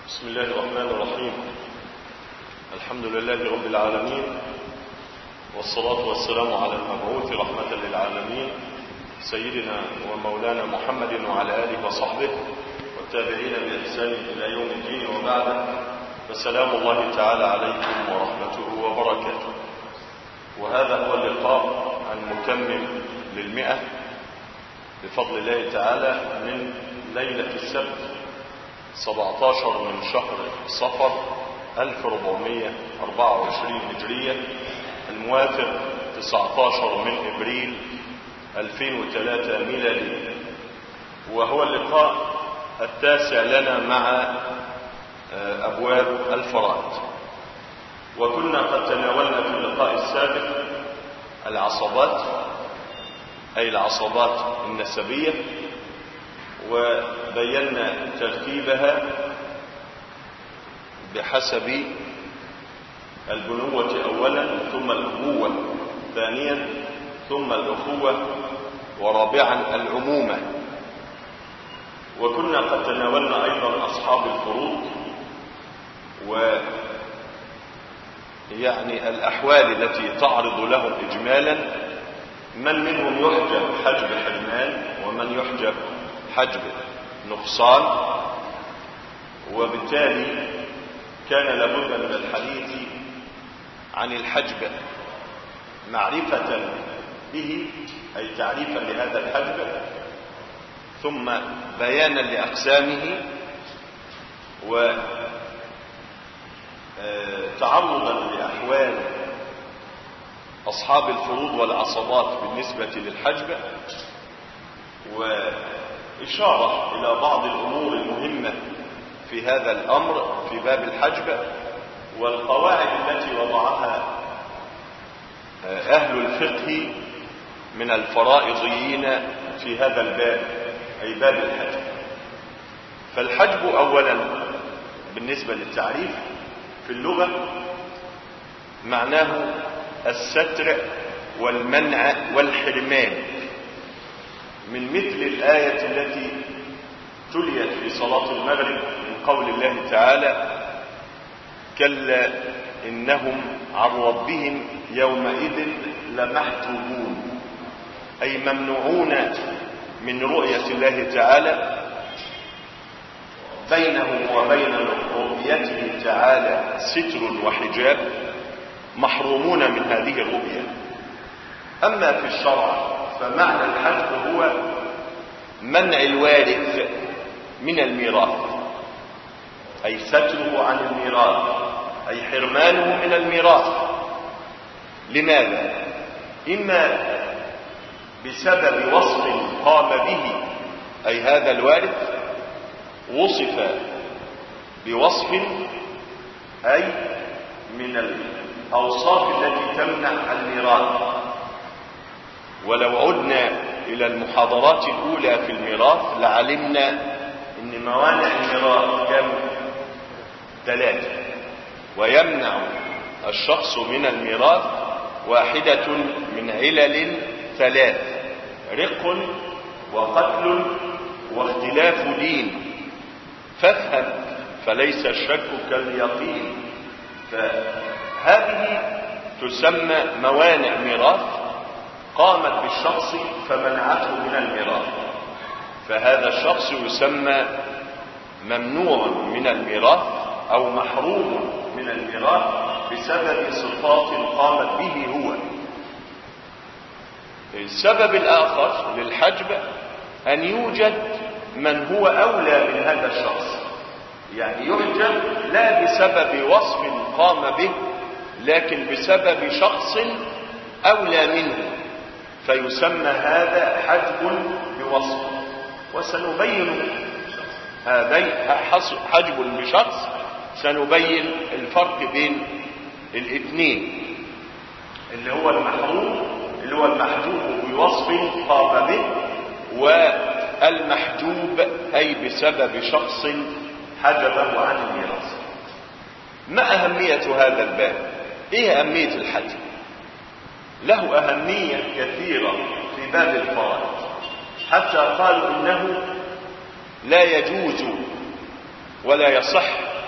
بسم الله الرحمن الرحيم الحمد لله رب العالمين والصلاة والسلام على المبعوث رحمة للعالمين سيدنا ومولانا محمد وعلى آله وصحبه والتابعين بإحسان إلى يوم الدين وبعد فسلام الله تعالى عليكم ورحمته وبركاته وهذا هو اللقاء المتمم للمئة بفضل الله تعالى من ليلة السبت 17 من شهر صفر 1424 هجرية الموافق 19 من ابريل 2003 ميلادي وهو اللقاء التاسع لنا مع ابواب الفرائض وكنا قد تناولنا في اللقاء السابق العصبات اي العصبات النسبيه وبينا ترتيبها بحسب البنوة أولا ثم الأبوة ثانيا ثم الأخوة ورابعا العمومة وكنا قد تناولنا أيضا أصحاب الفروض و يعني الأحوال التي تعرض لهم إجمالا من منهم يحجب حجب حرمان ومن يحجب حجب نقصان وبالتالي كان لابد من الحديث عن الحجب معرفة به أي تعريفا لهذا الحجب ثم بيانا لأقسامه وتعرضا لأحوال أصحاب الفروض والعصبات بالنسبة للحجب وإشارة إلى بعض الأمور المهمة في هذا الأمر في باب الحجب والقواعد التي وضعها أهل الفقه من الفرائضيين في هذا الباب أي باب الحجب فالحجب أولا بالنسبة للتعريف في اللغة معناه الستر والمنع والحرمان من مثل الآية التي تليت في صلاة المغرب من قول الله تعالى كلا إنهم عن ربهم يومئذ لمحجوبون أي ممنوعون من رؤية الله تعالى بينهم وبين رؤيته تعالى ستر وحجاب محرومون من هذه الرؤية أما في الشرع فمعنى الحجب هو منع الوارث من الميراث أي ستره عن الميراث أي حرمانه من الميراث لماذا؟ إما بسبب وصف قام به أي هذا الوارث وصف بوصف أي من الأوصاف التي تمنع الميراث ولو عدنا إلى المحاضرات الأولى في الميراث لعلمنا أن موانع الميراث كم ثلاثة ويمنع الشخص من الميراث واحدة من علل ثلاث رق وقتل واختلاف دين فافهم فليس الشك كاليقين فهذه تسمى موانع ميراث قامت بالشخص فمنعته من الميراث فهذا الشخص يسمى ممنوع من الميراث او محروم من الميراث بسبب صفات قامت به هو السبب الاخر للحجب ان يوجد من هو اولى من هذا الشخص يعني يحجب لا بسبب وصف قام به لكن بسبب شخص اولى منه فيسمى هذا حجب بوصف وسنبين هذين حجب بشخص سنبين الفرق بين الاثنين اللي هو المحروم اللي هو المحجوب بوصف قام به والمحجوب أي بسبب شخص حجبه عن الميراث ما أهمية هذا الباب إيه أهمية الحجب له أهمية كثيرة في باب الفرائض حتى قالوا إنه لا يجوز ولا يصح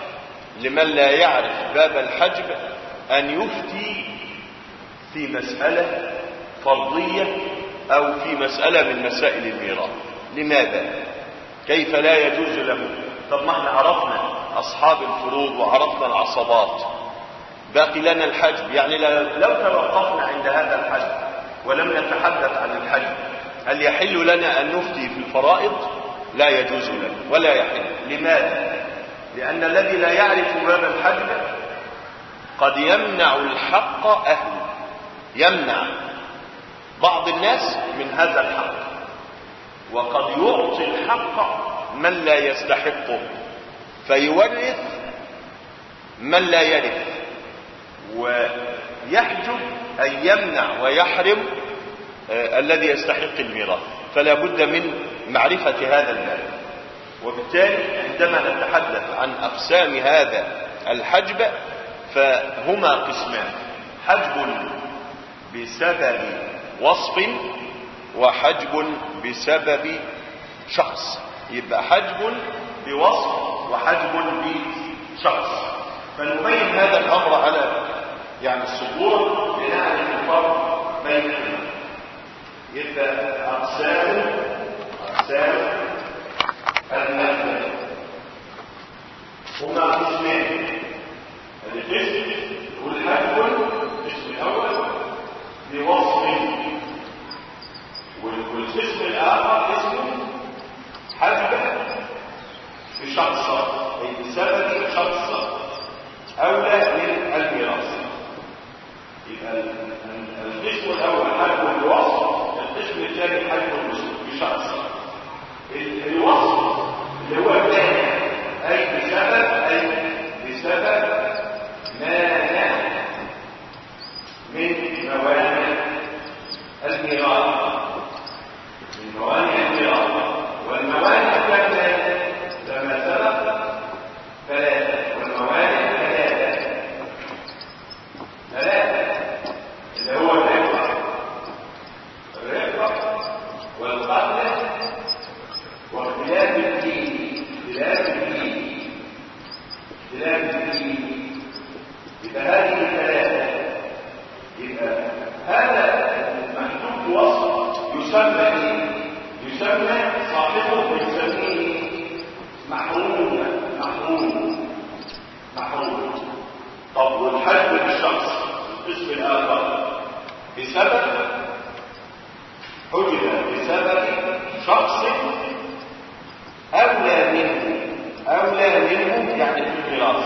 لمن لا يعرف باب الحجب أن يفتي في مسألة فرضية أو في مسألة من مسائل الميراث لماذا؟ كيف لا يجوز له طب ما احنا عرفنا أصحاب الفروض وعرفنا العصبات باقي لنا الحجب يعني لو توقفنا عند هذا الحجب ولم نتحدث عن الحجب هل يحل لنا أن نفتي في الفرائض لا يجوز لنا ولا يحل لماذا لأن الذي لا يعرف باب الحجب قد يمنع الحق أهله يمنع بعض الناس من هذا الحق وقد يعطي الحق من لا يستحقه فيورث من لا يرث ويحجب أن يمنع ويحرم آه الذي يستحق الميراث فلا بد من معرفة هذا الباب وبالتالي عندما نتحدث عن أقسام هذا الحجب فهما قسمان حجب بسبب وصف وحجب بسبب شخص يبقى حجب بوصف وحجب بشخص فنبين هذا الأمر على يعني السطور لنعرف الفرق بينهما يبقى أقسام أقسام المادة هما قسمان القسم والحجب القسم الأول بوصف والقسم الآخر اسمه حجب بشخص أي بسبب شخص أولى من الميراث يبقى القسم الأول حجب بوصف القسم الثاني حجب بشخص الوصف اللي هو الثاني أي بسبب أي بسبب مانع من موانع الميراث من موانع الميراث والموانع كم كما سبق ثلاثة والموانع ثلاثة ثلاثة اللي هو الرفق الرفق والقتل واختلاف الدين اختلاف الدين اختلاف الدين يبقى هذه الثلاثة يبقى هذا المحدود وصف يسمى ايه؟ يسمى صاحبه بنسميه محروم محروم محروم طب والحجب بالشخص القسم الاخر بسبب حجب بسبب شخص أولى منه أولى منه يعني في الميراث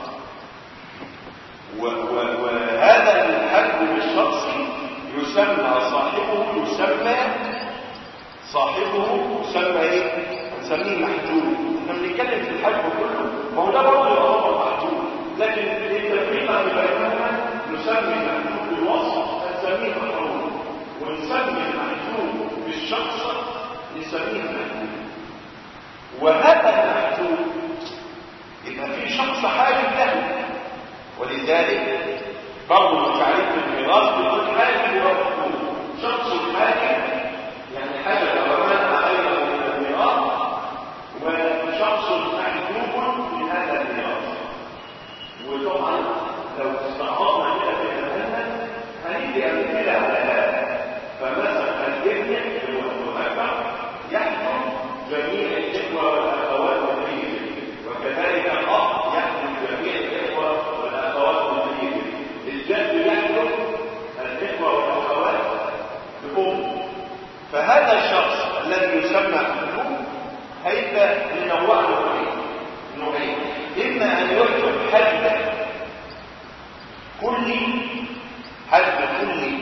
وهذا الحد بالشخص يسمى صاحبه يسمى صاحبه يسمى ايه؟ نسميه محجوب احنا بنتكلم في الحج كله ما هو ده برضه يعتبر محجوب لكن التفريقه بينهما نسمي المحجوب بالوصف نسميه محجوب ونسمي المحجوب بالشخص نسميه محجوب وهذا المحجوب يبقى في شخص حاجب له ولذلك برضه تعريف الميراث بيقول حاجب ومحجوب شخص حاجب يعني حاجه ومنع غيره من الميراث وشخص محجوب لهذا الميراث وطبعا لو استعرضنا كده في الامانه هنيجي امثله على هذا فمثلا الابن اللي هو المهبع يحكم جميع الاخوه والاخوات والدين وكذلك الاب يحكم جميع الاخوه والاخوات والدين الجد يحكم الاخوه والاخوات بام فهذا الشخص الذي يسمى محكوم هيبقى لنوع نوعين نوعين اما ان يحكم حد كلي حد كلي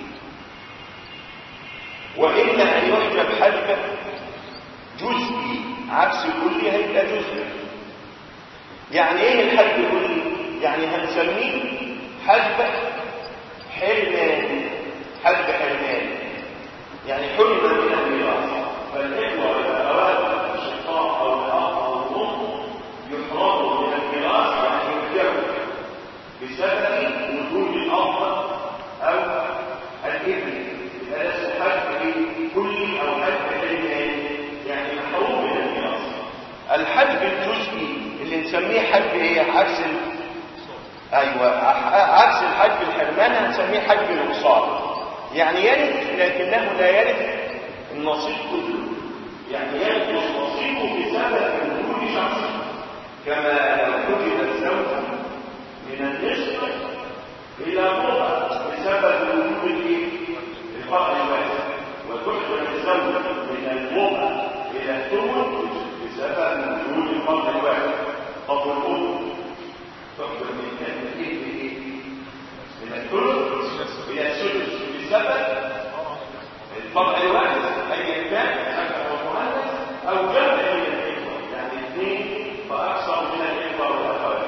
واما ان يحكم حد جزئي عكس كلي هيبقى جزئي يعني ايه الحد كلي يعني هنسميه حد حرمان حد حرمان يعني حرم من الميراث فالاخوه والاخوات الشقاق او الاخ او الام يحرموا من الميراث يعني يرجعوا بسبب وجود الاب او الابن هذا الحد كلي او حد حرمان يعني محروم من الميراث الحجب الجزئي اللي نسميه حجب ايه عكس ال... ايوه ع- عكس الحجب الحرمان هنسميه حجب نقصان يعني يرث لكنه لا يرث النصيب كله يعني ينقص نصيبه بسبب وجود شخص كما لو حجب الزوج من النصف الى ربع بسبب وجود الايه الفرق الواحد وتحجب الزوج من الربع الى الثمن بسبب وجود الفرق الواحد طب الام تحجب من الايه بايه من الثلث الى السدس بسبب الفرق الواحد ايا كان ذكر او مؤنث او جمع من الاخوه يعني اثنين فاكثر من الاخوه والاخوات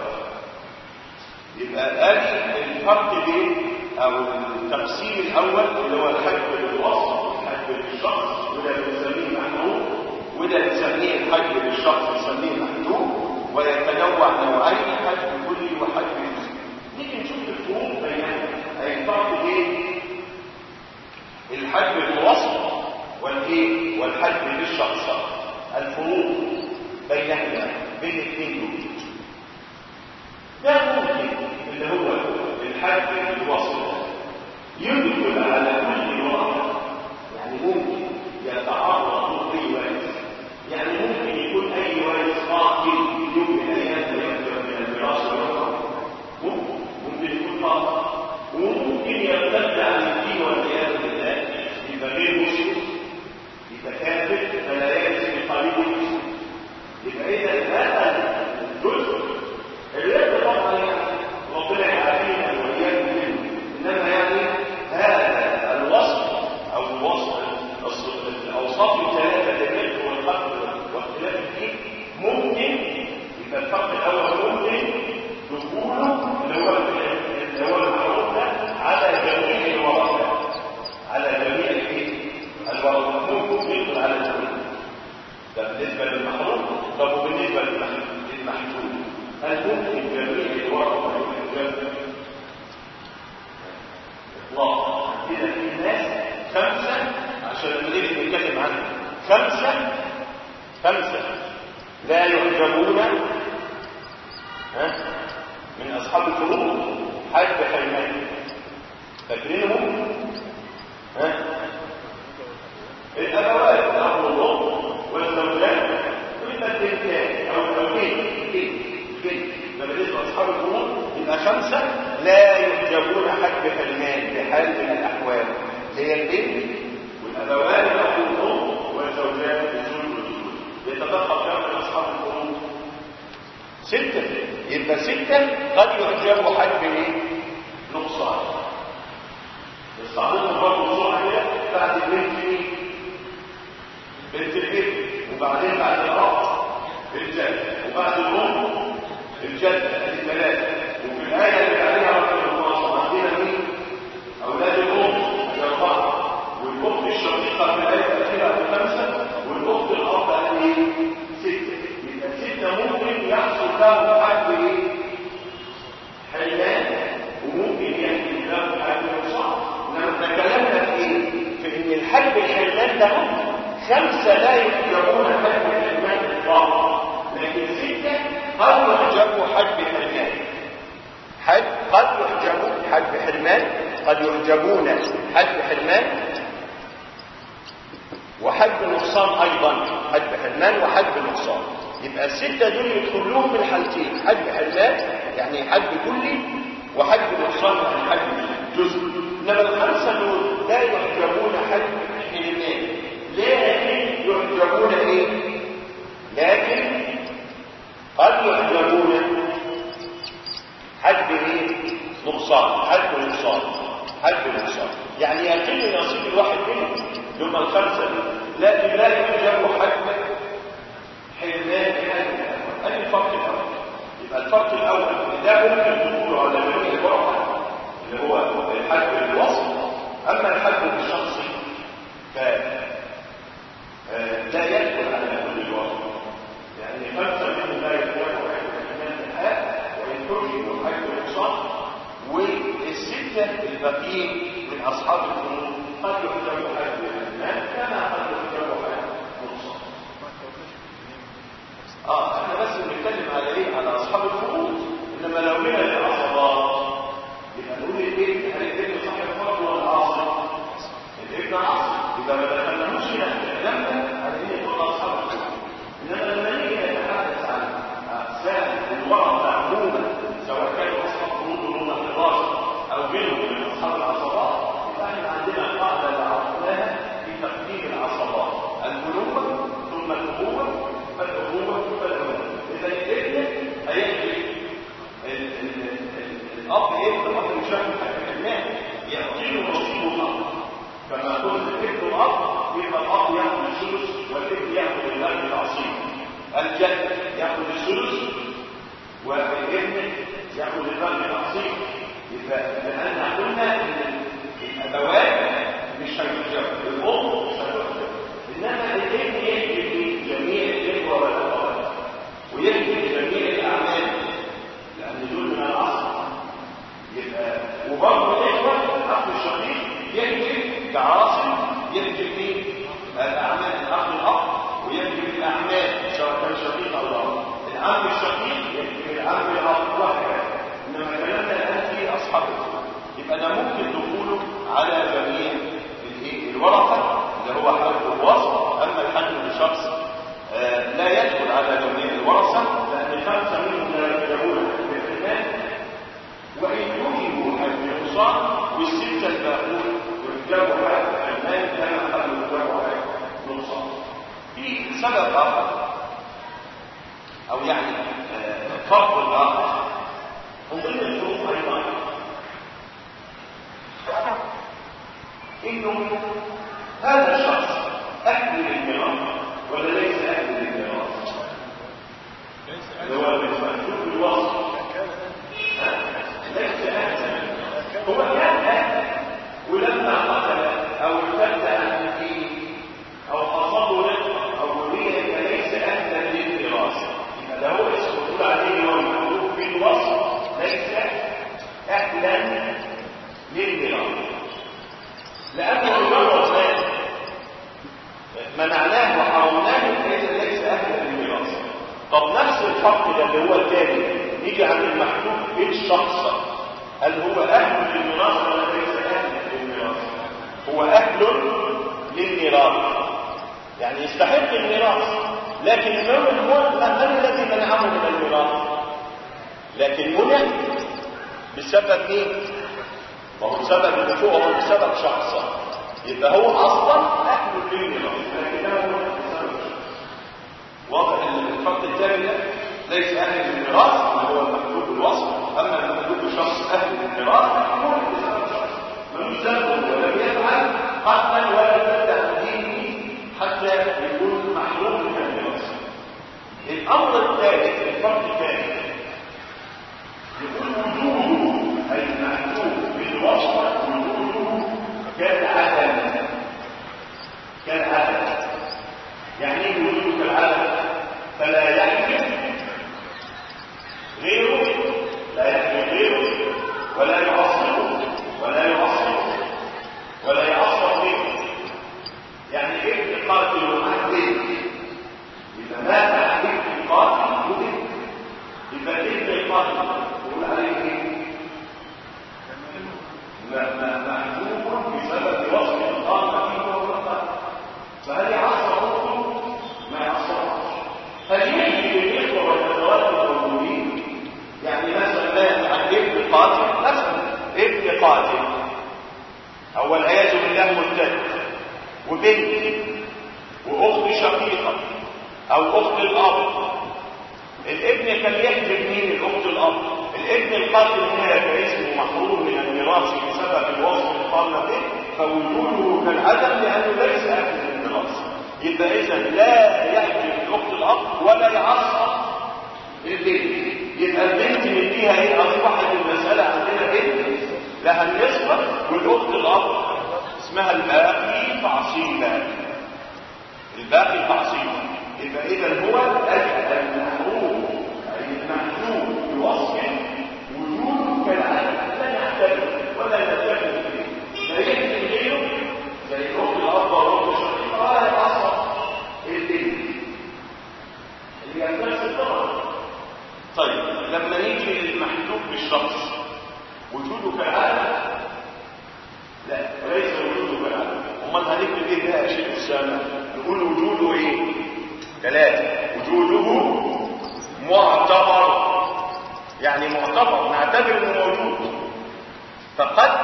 يبقى ادي الفرق بين او التقسيم الاول اللي هو الحج بالوصف الحج بالشخص وده بنسميه محدود وده بنسميه الحج بالشخص بنسميه محدود ويتنوع نوعين حج كلي وحج جزئي نيجي نشوف الفروق بينهم اي الفرق بين الحج بالوصف والايه والحج بالشخص الفروق بينهما بين الاثنين دول ده ممكن اللي هو الحج بالوصف يدخل على كل واحد يعني ممكن يتعرض لاي وارث يعني ممكن يكون اي وارث قاتل يوم من الايام يخرج من الميراث والوراثه ممكن ممكن يكون قاتل وممكن يرتد عن الدين والعياذ بالله يبقى غير مسلم يبقى كافر فلا يجوز بقريب المسلم يبقى اذا هذا الجزء الرد طبعا ربنا يعافينا واياكم منه انما يعني هذا الوصف او الوصف الاوصاف الثلاثه الجد والقتل واختلاف الدين ممكن يبقى الفرق الاول ممكن دخوله اللي هو اللي هو المعروف ده على جميع الورثه على جميع الايه الورثه ممكن يدخل على الجميع ده بالنسبه للمحروم طب وبالنسبه للمحجوب هل ممكن جميع الورثه يتجمع اطلاقا عندنا في ناس خمسه عشان المدير بنتكلم عنه خمسه خمسه لا يعجبون ها من اصحاب الفروض حج حرمان فاكرينهم ها الابوات الاب والام والزوجات والبنتين او الزوجين لما بالنسبه لاصحاب الفروض يبقى خمسه لا يحجبون حج حرمان بحال من الاحوال هي البنت والابوات الاب والام والزوجات الزوج والزوج يتبقى كم من اصحاب الفروض ستة يبقى ستة قد يحجب حد ايه؟ نقصان بس عملنا برضه بسرعة كده بعد البنت ايه؟ بنت الابن وبعدين بعد الأب الجد وبعد الأم الجد ادي ثلاثة وفي الآية اللي عليها رقم 12 عندنا مين؟ أولاد الأم ادي أربعة والأخت الشقيقة في الآية الأخيرة ادي خمسة والأخت الأب ادي ستة يبقى ستة ممكن يحصل له حد ايه؟ حيوان وممكن يحصل له حد صعب لما تكلمنا في ايه؟ في ان الحج الحيوان ده خمسة لا يحجبون حج الحيوان اطلاقا لكن ستة قد يحجبوا حج حرمان حج قد يحجبوا حج حرمان قد يحجبون حج حرمان وحج نقصان ايضا حج حرمان وحج نقصان يبقى الستة دول يدخل لهم من حالتين حج حرمان يعني حج كلي وحج نقصان يعني حج جزء انما الخمسة دول لا يحجبون حج حرمان لكن يحجبون ايه لكن قد يحجبون حج ايه نقصان حج نقصان حج نقصان يعني يقل نصيب الواحد منهم هم الخمسة لكن لا يحجب حج حرمان هذا الفرق الاول يبقى الفرق الاول ان ده ممكن تقول على جميع الورقه اللي هو الحج بالوصف اما الحج بالشخصي ف لا يدخل على كل الورقه يعني خمسه منهم لا يدخل حج حرمان الحال وان ترجم حج الاقصاء والسته الباقيين من اصحاب الفنون قد يحجبوا حج حرمان كما قد يحجبوا حج نقصان اه احنا بس بنتكلم على ايه انما لو من العصبات يبقى نقول الابن هل الابن صاحب فرض ولا عاصم؟ الابن عاصم يبقى ما دخلناهوش هنا في كلامنا عايزين يكون اصحاب الحكم انما لما نيجي نتحدث عن اقسام الورثه عموما سواء كانوا اصحاب فروض اللي هم 11 او غيرهم من اصحاب العصبات يبقى احنا عندنا قاعده اللي عرفناها في تقديم العصبات البلوغ ثم الابوه فالابوه ثم الابوه اذا الابن هيجري ال- ال- ال- الاب ابن الاب مشاهد حكمناه يعطي له نصيبه الاب كما قلت ابن الاب يبقى الاب ياخذ الثلث والابن ياخذ المال العصيب الجد ياخذ الثلث والابن ياخذ المال العصيب يبقى لان قلنا ان الابوات مش هيتجوز الام مش هتتجوز انما الابن يجري في جميع الاخوه والاخوات ويجري جميع الاعمال لان دول من الاصل يبقى وبرضه الاخوه الاخ الشقيق يجري كعاصم يجري في الاعمال الاخ الاب ويجري في الاعمال سواء كان شقيق او اب العم الشقيق يجري في العم الاب وهكذا انما كلامنا الان في اصحاب الفروض يبقى ده ممكن دخوله على جميع الايه الورثه اللي هو حد الوصف اما الحد لشخص آه، لا يدخل على جميع الورثه لان خمسه منهم لا يدخلون في الحمايه وإن وجدوا النقصان والستة الباقون يرجعوا على الحرمان كما قد يرجعوا على النقصان. في سبب آخر أو يعني آه، فرق آخر من ضمن الظروف أيضا إنه هذا الشخص أهل للميراث ولا ليس أهل للميراث؟ اللي هو المكتوب بالوصف ليس أهلا هو كان أهلا ولما قتل أو ارتد عن الدين أو أصاب رزقا أو وليا فليس أهلا للميراث يبقى ده هو اسمه تقول عليه هو المعروف بالوصف ليس أهلا للميراث لأنه مجرد ما منعناه وحرمناه فإذا ليس أهلا للميراث طب نفس الحق ده اللي هو الثاني يجي عند المحكوم بالشخص هل هو أهل للميراث ولا ليس أهل للميراث هو أهل للميراث يعني يستحق الميراث لكن الإمام هو من الذي منعه من الميراث لكن منع بسبب ايه وهو سبب النفوع وهو بسبب شخص يبقى هو اصلا اهل للميراث لكنه منع بسبب شخص واضح ان الفرق الثاني ده ليس اهل للميراث اللي هو المحدود بالوصف اما المحدود بشخص اهل للميراث هو بسبب شخص من ذنبه ولم يفعل قتلا ولا ارتد عن دينه حتى يكون محروم من الميراث الامر الثالث الفرق الثالث يقول وجوده اي المحدود بالوصف وجوده كالعدم كالعدم يعني ايه وجوده كالعدم فلا يحمل غيره لا يحمل غيره ولا يعصره ولا يعصره ولا يعصر غيره يعني ابن قاتل ومحدد اذا مات ابن قاتل مدد يبقى ابن القاتل يقول عليه ايه محجوب بسبب وصف القاتل فيه وهو القاتل فهل يعصر حكمه ما يعصرش هل يجري بالاخوه والاخوات الموجودين يعني مثلا مات عن ابن قاتل مثلا ابن قاتل او والعياذ بالله مرتد وبنت واخت شقيقه او اخت الاب الابن كان يحجب مين الاخت الاب الابن القاتل هنا فاسمه محروم من الميراث بسبب الوصف القام به فوجوده كالعدم لانه ليس اهل للميراث يبقى اذا لا يحجب الاخت الاب ولا يعصب البنت يبقى البنت نديها ايه اصبحت المساله عندنا بنت لها النسبه والاخت الاب اسمها الباقي تعصيبا الباقي تعصيبا يبقى اذا هو المحروم اي المحجوب بوصف وجوده كالعدم لا يحتمل ولا يتكلم فيه لا يمكن غيره زي الاخت الاب والاخت الشقيقه ولا يعصب البنت اللي هي نفس الطبقه طيب لما نيجي للمحجوب المحجوب بالشخص وجوده كالعالم لا وليس وجوده كالعالم امال هنكتب ايه بقى يا شيخ اسامه نقول وجوده ايه ثلاثه وجوده معتبر يعني معتبر نعتبر انه موجود فقد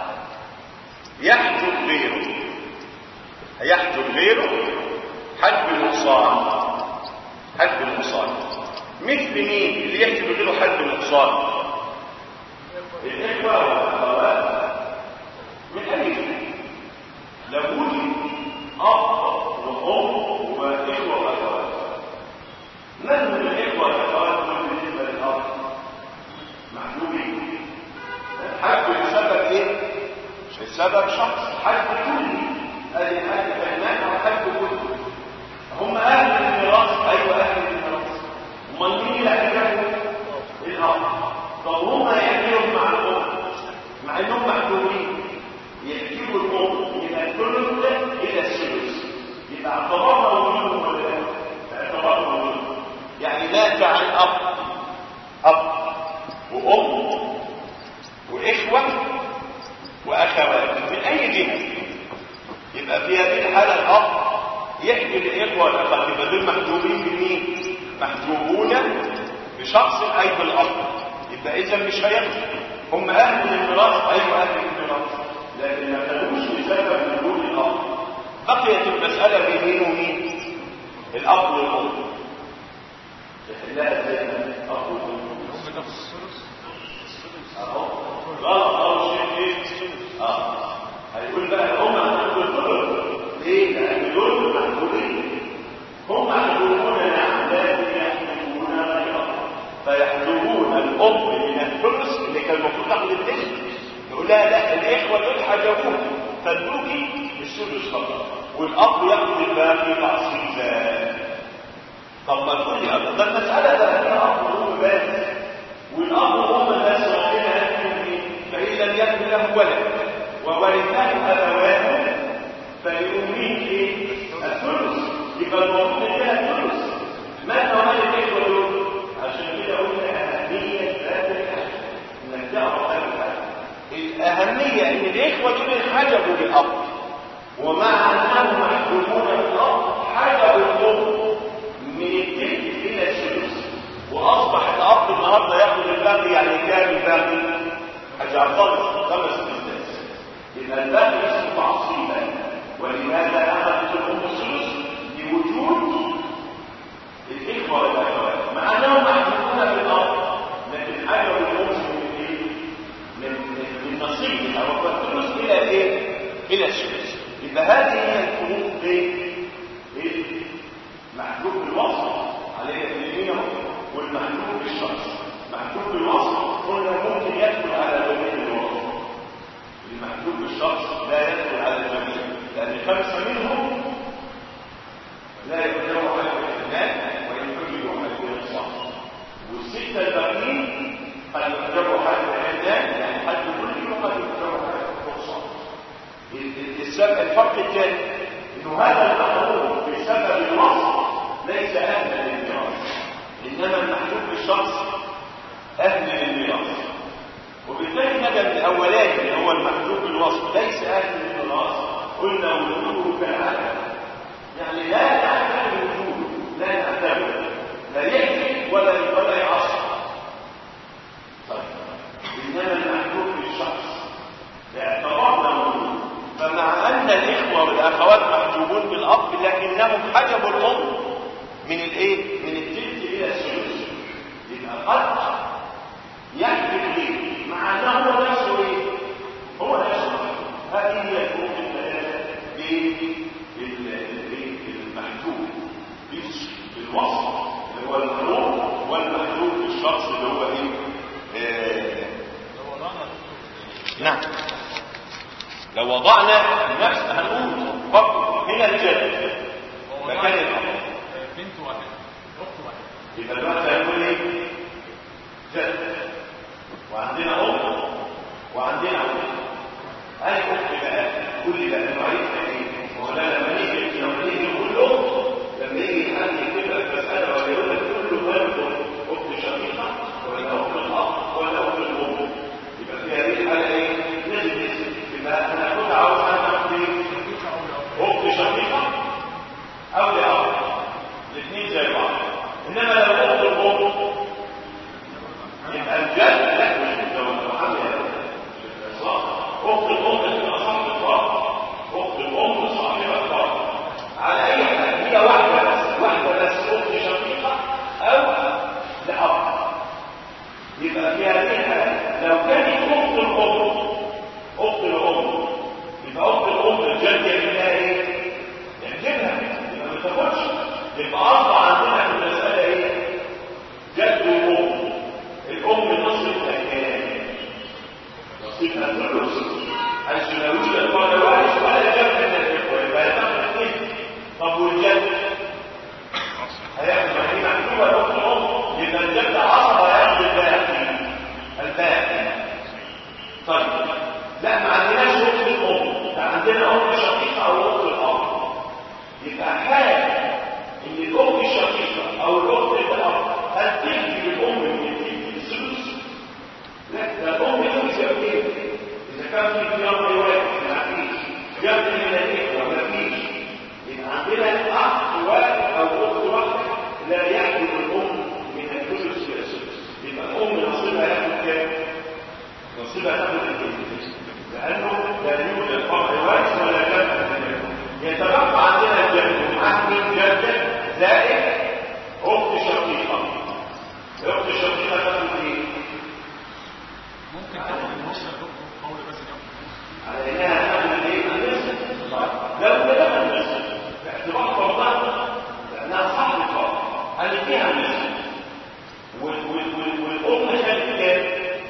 يحجب غيره هيحجب غيره حجب النقصان حجب النقصان مثل مين اللي يحجب غيره حجب النقصان الاخوه والاخوات من اي لابد اب وام واخوه واخوات من من الاخوه والاخوات دول بالنسبه للاب محجوبين حجب بسبب ايه مش بسبب شخص حجب كلي ادي حجب فهمان وحجب كلي هم اهل الميراث ايوه اهل الميراث امال مين اللي هيحجبهم الاب طب هم يحجبهم مع الام مع انهم محجوبين يحجبوا الام من الثلث الى الثلث يبقى اعتبرنا وجودهم ولا لا اعتبرنا وجودهم يعني مات عن اب اب وام واخوه واخوات من اي جهه يبقى في هذه الحاله الاب يحجب الاخوه والاخوات يبقى دول محجوبين بمين محجوبون بشخص اي بالاب يبقى اذا مش هياخدوا هم اهل الميراث ايوه اهل الميراث لكن ما كانوش بسبب وجود الاب بقيت المساله بين مين ومين الاب والام تحلها ازاي الاب والام اهو غلط اهو شيء ايه اه هيقول بقى هم هتقول الثلث ليه لان دول محجوبين هم محجوبون نعم لكن يحجبون غيرهم فيحجبون الام من الثلث اللي كان المفروض تاخد الثلث يقول لها لا الاخوه دول حجبوك فادوكي الثلث فقط والاب ياخد الباقي تعصيبا طب ما تقول لي ده المساله ده هنا اب وام بس والاب وام بس ربنا يحكم ايه فان لم يكن له ولد وورثه ابواه فلأمه ايه الثلث يبقى المفروض لها الثلث ما كمان الاخوه دول عشان كده قلنا اهميه هذا الحاجه انك تعرف هذا الحاجه الاهميه ان الاخوه دول انحجبوا بالاب ومع انهم محجوبون بالاب حجبوا الام من التلت الى الثلث واصبح الاب النهارده ياخد الباقي يعني كام الباقي؟ هتعترض خمس اسداس يبقى الباقي اسمه تعصيبا ولماذا اخذت الام الثلث؟ لوجود الاخوه والاخوات مع انهم محجوبون بالاب لكن حجبوا الام من ايه؟ من من نصيبها وهو الثلث الى ايه؟ الى الثلث يبقى هذه هي الفروق بين محجوب بالوصف عليه اليمين والمحجوب بالشخص محجوب بالوصف قلنا ممكن يدخل على جميع الوصف المحجوب بالشخص لا يدخل على الجميع لان خمسه منهم لا يقدروا على الاحتمال وينفجروا على الاقصاء والسته الباقيين قد يقدروا على الاحتمال يعني حد كل قد يقدروا على الاقصاء السبب الفرق الثاني انه هذا المحروم بسبب الوصف ليس اهلا للميراث انما المحجوب بالشخص اهل للميراث وبالتالي مدى الاولاني اللي هو المحجوب بالوصف ليس اهل للميراث قلنا وجوده كالعالم يعني لا نعتبر وجوده لا نعتبر لا يكذب ولا ولا يعصر طيب انما المحجوب بالشخص اعتبرنا وجوده فمع ان الاخوه والاخوات محجوبون بالاب لكنهم حجبوا الام من الايه من التلت الى الثلث يبقى قد يحجب ليه مع انه هو نفسه ايه هو نفسه هذه هي الفروق الثلاثه بين المحجوب بالوصف اللي هو المحجوب والمحجوب بالشخص اللي هو ايه آه نعم لو وضعنا نفس هنقول برضه هنا الجد مكان الاب بنت واحد اخت واحد يبقى دلوقتي هنقول ايه جد وعندنا ام وعندنا ام اي اخت بقى كل بقى نوعيه ايه هو لا لما نيجي لما نيجي نقول ام لما يجي حد يكتب لك مساله ولا يقول لك كله ولد اخت شقيقه ولا اخت الاب ولا وال- وال- وال- والام خدت كام؟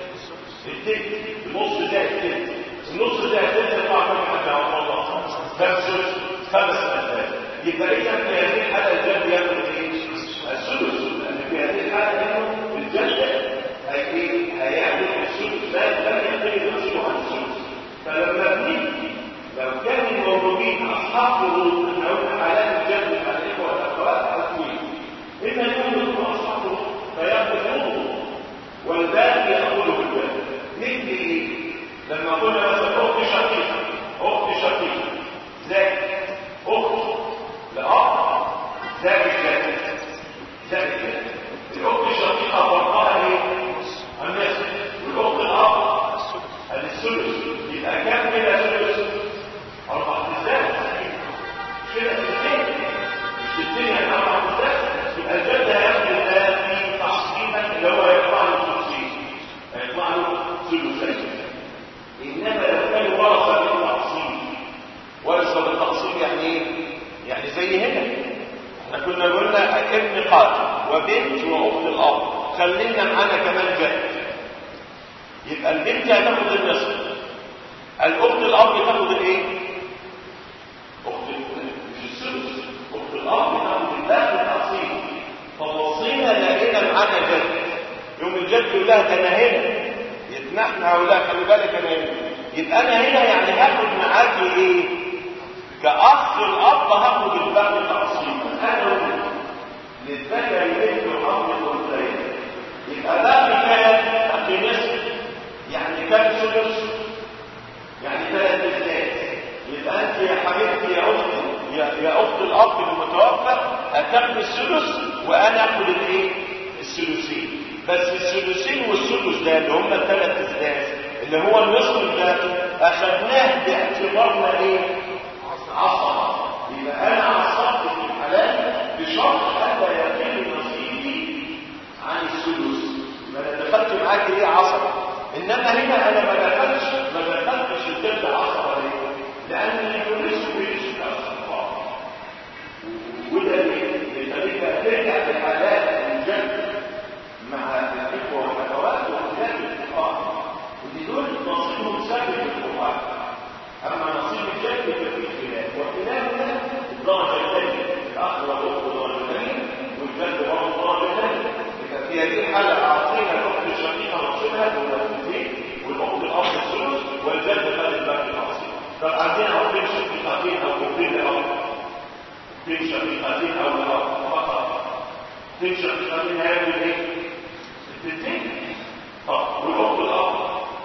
التلت النص زائد التلت النص زائد التلت يطلع كام حاجه يا الله خمس خمس اسباب يبقى اذا في هذه الحاله الجد ياخد ايه؟ السدس لان في هذه الحاله انه الجد هي- ايه؟ هياخد السدس لا لم يقل نفسه عن السدس فلما بنيجي لو كان الموجودين اصحاب فروض او حالات الجد على الاخوه والاخوات حكمين اما يكونوا اصحاب فروض فياخذوا والباقي يأخذه بالباقي مثل ايه؟ لما قلنا مثلا اخت شقيقه اخت شقيقه زائد اخت لأب زائد زائد زائد زائد الاخت الشقيقه فرقها ايه؟ النصف والاخت الاب الثلث يبقى كام كده ثلث؟ اربع ازاي؟ مش كده ستين مش ستين يعني اربع ازاي؟ يبقى الجد هياخد الآن تعصيبا اللي هو يطلع له ثلثين هيطلع له ثلثين انما لو كان ورثه بالتعصيب ورثه بالتعصيب يعني ايه؟ يعني زي هنا احنا كنا قلنا ابن قاتل وبنت واخت الاب خلينا معانا كمان جد يبقى البنت هتاخد النصف الاخت الاب تاخد الايه؟ اخت مش السدس اخت الاب تاخد الباقي التعصيب فبصينا لقينا معانا جد يوم الجد يقول لها ده انا هنا يتنحنى هقول لها خلي بالك انا هنا يبقى انا هنا يعني هاخد معاكي ايه كاخ الاب هاخد الباقي تعصيبا انا وانت للذكر مثل حظ الانثيين يبقى باقي كام باقي نصف يعني كام سدس يعني ثلاث اثنين يبقى انت يا حبيبتي يا اختي يا, يا اخت الاب المتوفى هتاخد السدس وانا اخد الايه الثلثين بس الثلثين والسدس ده اللي هم الثلاث اسداس اللي هو النصف ده اخذناه باعتبارنا ايه عصب يبقى انا عصبت في الحلال بشرط حتى يقل نصيبي عن السدس ما انا دخلت معاك ايه عصب انما هنا انا ما دخلتش ما دخلتش الجد عصب ليه لان الفلوس بيش وده اللي يخليك ترجع لحالات الجد مع الاخوه والاخوات واختلاف الفقهاء ودي دول نصيبهم ثابت في القران اما نصيب الجد ففي خلاف وخلافنا الدرجه الثانيه الاخ والاخت درجتين والجد برضه درجتين يبقى في هذه الحاله اعطينا الاخت الشقيقه نصيبها والأختين والاخت الاب الثلث والجد خد الباقي العصيب طب عندنا اختين شقيقتين او اختين لاب اختين شقيقتين او لاب فقط اختين شقيقتين هيعمل ايه؟ الاثنين طب والاخت الاب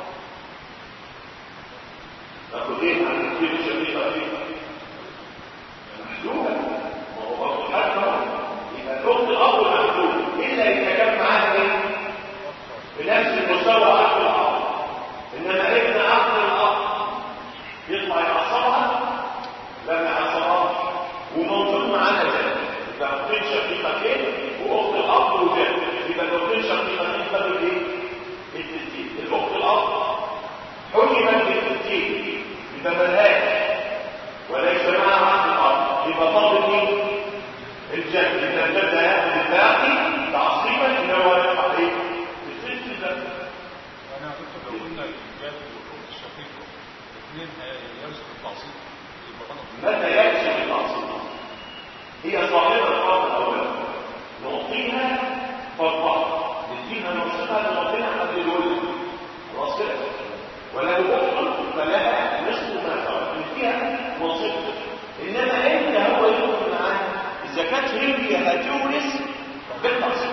تاخد ايه عن الاختين الشقيقتين؟ محدوده وهو برضه حاجه يبقى الاخت الاب محدوده الا اذا كان معاها ايه؟ بنفس المستوى عقل الاب انما ابن عقل الاب يطلع يعصبها لا ما يعصبهاش وموجود معانا جد يبقى اختين شقيقتين واخت الاب وجد يبقى الاختين شقيقتين خدوا ايه؟ التلتين الاخت الاب حكمت بالتلتين يبقى ملهاش وليس معها عقل الاب يبقى فاضل مين؟ الجد يبقى الجد هياخد الباقي تعصيبا ان هو يدفع ايه؟ الثلث ده انا كنت لو قلنا الجد والاخت الشقيقه الاثنين يرثوا التعصيب يبقى غلط متى يكشف الأصل هي صاحبة الفرد الأول نعطيها فرضها نديها نصفها نعطيها قد الولد خلاص كده ولو أخرى فلها نصف ما ترك نديها نصفها إنما أنت هو يدخل معاها إذا كانت هي هتورث بالتقسيط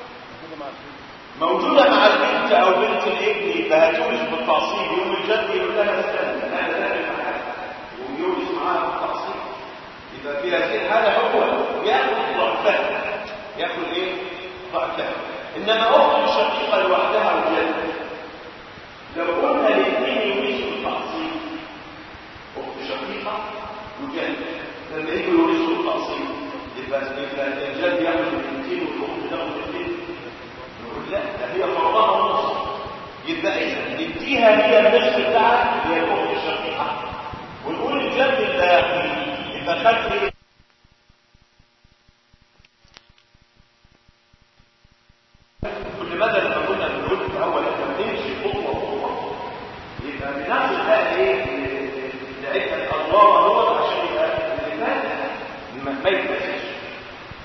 موجودة مع البنت أو بنت الابن يبقى هتورث بالتعصيب يوم الجد يقول لها استنى أنا لا معاك ويورث معاها بالتعصيب يبقى في هذه الحالة هو يأخذ ضعفها يأخذ إيه؟ ضعفها إنما أخت الشقيقة لوحدها وجد لو قلنا الاثنين يورثوا التعصيب أخت شقيقة وجد لما يجوا يورثوا التعصيب يبقى يبقى الجد ياخذ الاثنين والأخت تاخذ الاثنين نقول لا ده هي فرضها ونص يبقى إذا نديها هي النصف بتاعها هي الأخت الشقيقة ونقول الجد الباقي يبقى خد ايه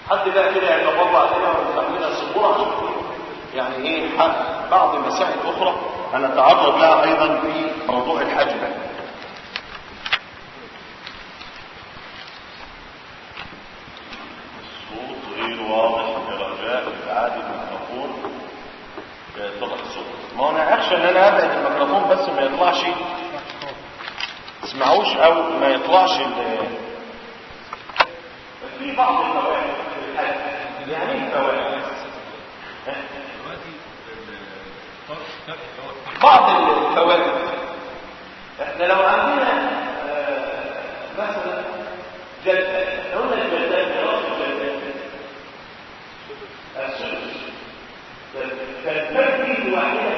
حد بقى كده يتبرع علينا ويفتح لنا السبوره عشان يعني ايه حق بعض مسائل اخرى هنتعرض لها ايضا في موضوع الحج ده الصوت غير واضح برجاء إعادة الميكروفون يتضح الصوت ما هو انا اخشى ان انا ابعد الميكروفون بس ما يطلعش تسمعوش او ما يطلعش ال- في بعض الفوائد في الحج يعني ايه فوائد؟ دلوقتي الفرق الفرق اللي هو الفرق بعض الفوائد احنا لو عندنا آه، مثلا جلدة لو قلنا الجلدات دراسة الجلدات السدس فالفرد واحدة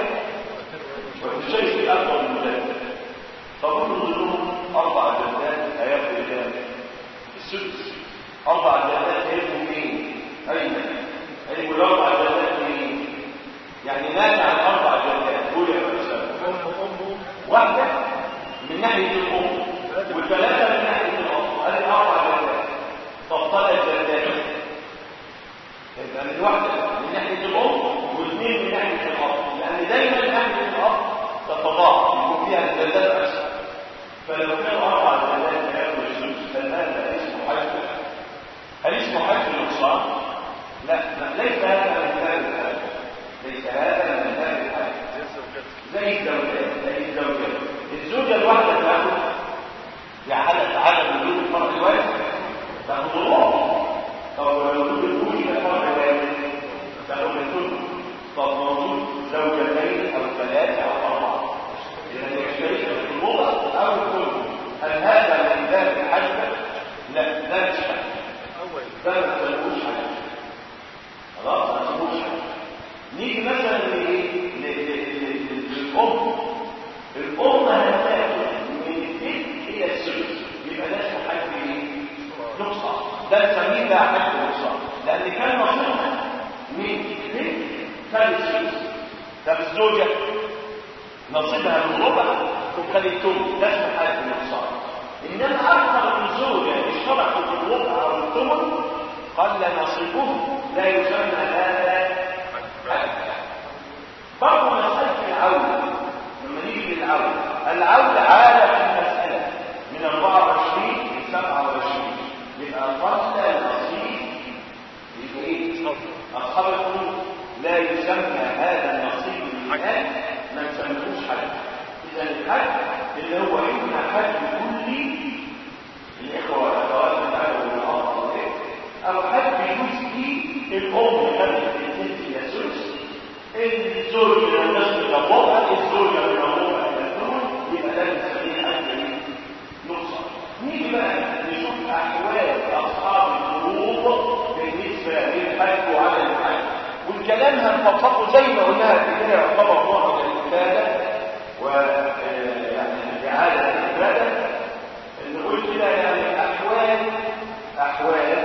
والشيء أكبر من ذلك فكل ظلوم أربع جلدات هياخدوا كام؟ السدس أربع جلدات هيبقوا مين؟ أين؟ هيبقوا الأربع جلدات مين؟ يعني مات عن أربع جلدات قول يا أستاذ واحدة من ناحية الأم والثلاثة من ناحية الأب هذه أربع جلدات فاضطر الجلدات يبقى من واحدة من ناحية الأم واثنين من ناحية الأب لأن دايما ناحية الأب تتضاعف يكون فيها الجلدات أكثر فلو كان أربع جلدات هياخد السدس فالهذا اسمه حج هل اسمه حج النقصان؟ لا لا ليس هذا من باب الحج ليس هذا من باب الحج زي الزوجات زي الزوجات الزوجة الواحدة تاخد في حالة عدم وجود الفرق الواحد تاخد الربع طب لو وجود الوجود الفرق الواحد تاخد الثلث طب موجود زوجتين او ثلاثة او اربعة اذا يشترك في الربع او الثلث هل هذا من باب الحج؟ لا ده مش حج ده ما تسموش حج خلاص ما تسموش حج نيجي مثلا لايه ل- ل- ل- للام الام هتاخد من البيت الى السدس يبقى ده اسمه حج ايه نقصان ده نسميه بقى حج نقصان لان كان نصيبها من البيت خد السدس طب الزوجه نصيبها من ربع خد الثمن ده اسمه حج نقصان انما اكثر من زوجه اشتركوا في الربع او الثمن قل نصيبه لا يسمى هذا حج برضه مسألة العودة لما نيجي للعودة العودة عادة في المسألة من 24 ل 27 يبقى الفصل النصيب يبقى ايه؟ أصحاب القلوب لا يسمى هذا النصيب الآن ما نسميهوش حج إذا الحج اللي هو إما حج كلي الإخوة والأخوات بتاعته والأرض أو حج جزئي الأم خدت الثلث إلى الثلث الزوج من النصف الى الربع الزوجه من الربع الى الثمن يبقى ده نسميه حج نقصان نيجي بقى نشوف احوال اصحاب الفروض بالنسبه للحج وعلى الحج والكلام هنفصله زي ما قلناها في كده يعتبر نوع من العباده و آه، يعني اعاده العباده نقول كده يعني احوال احوال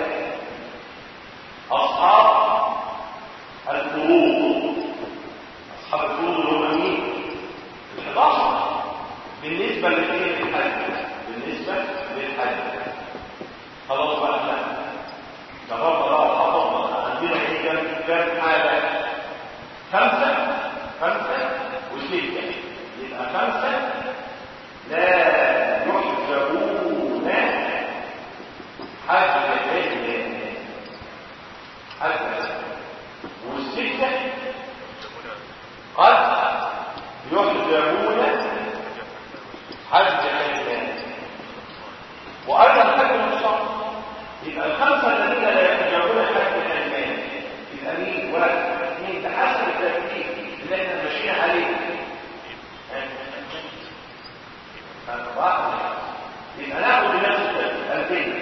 اصحاب الفروض اصحاب الفروض اللي هم مين ال 11 بالنسبه للايه للحج بالنسبه للحج خلاص بقى احنا جربنا بقى وحفظنا عندنا ايه كام كام حاجه خمسه خمسه وسته يبقى خمسه لا يحجبون حج العلم حج والستة قد يحجبون حج الإيمان وأيضا حج الشرط يبقى الخمسة الذين لا يحجبون حج الإيمان يبقى مين واحد اثنين تحسب الترتيب اللي احنا ماشيين عليه أربعة يبقى ناخد بنفس الترتيب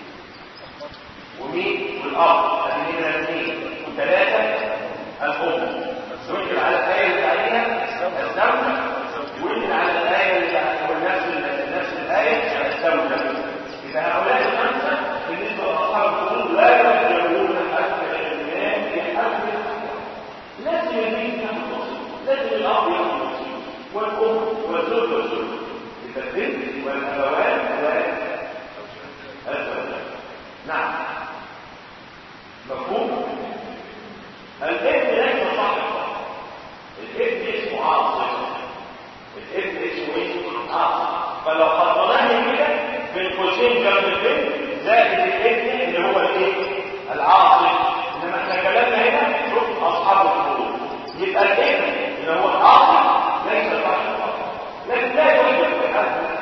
ومين والأرض أدي هنا اثنين وثلاثة الأم ننزل على الآية اللي عليها الزوجة وننزل على الآية اللي ونفس نفس الآية الزوجة إذا هؤلاء الخمسة بالنسبة لأصحاب القلوب لا يقدرون حتى الإيمان بحسب لازم يمين ياخد نصيب لازم الأب ياخد نصيب والأم والزوج والزوج يبقى البنت والأبوات والزوجات نعم مفهوم الابن ليس صاحب الابن اسمه عاصم الابن اسمه ايه عاصم فلو حطيناه كده بين قوسين جنب البنت زائد الابن اللي هو الايه العاصم انما احنا كلامنا هنا شوف اصحاب الفروض يبقى الابن اللي هو العاصم ليس صاحب لكن لا يوجد في هذا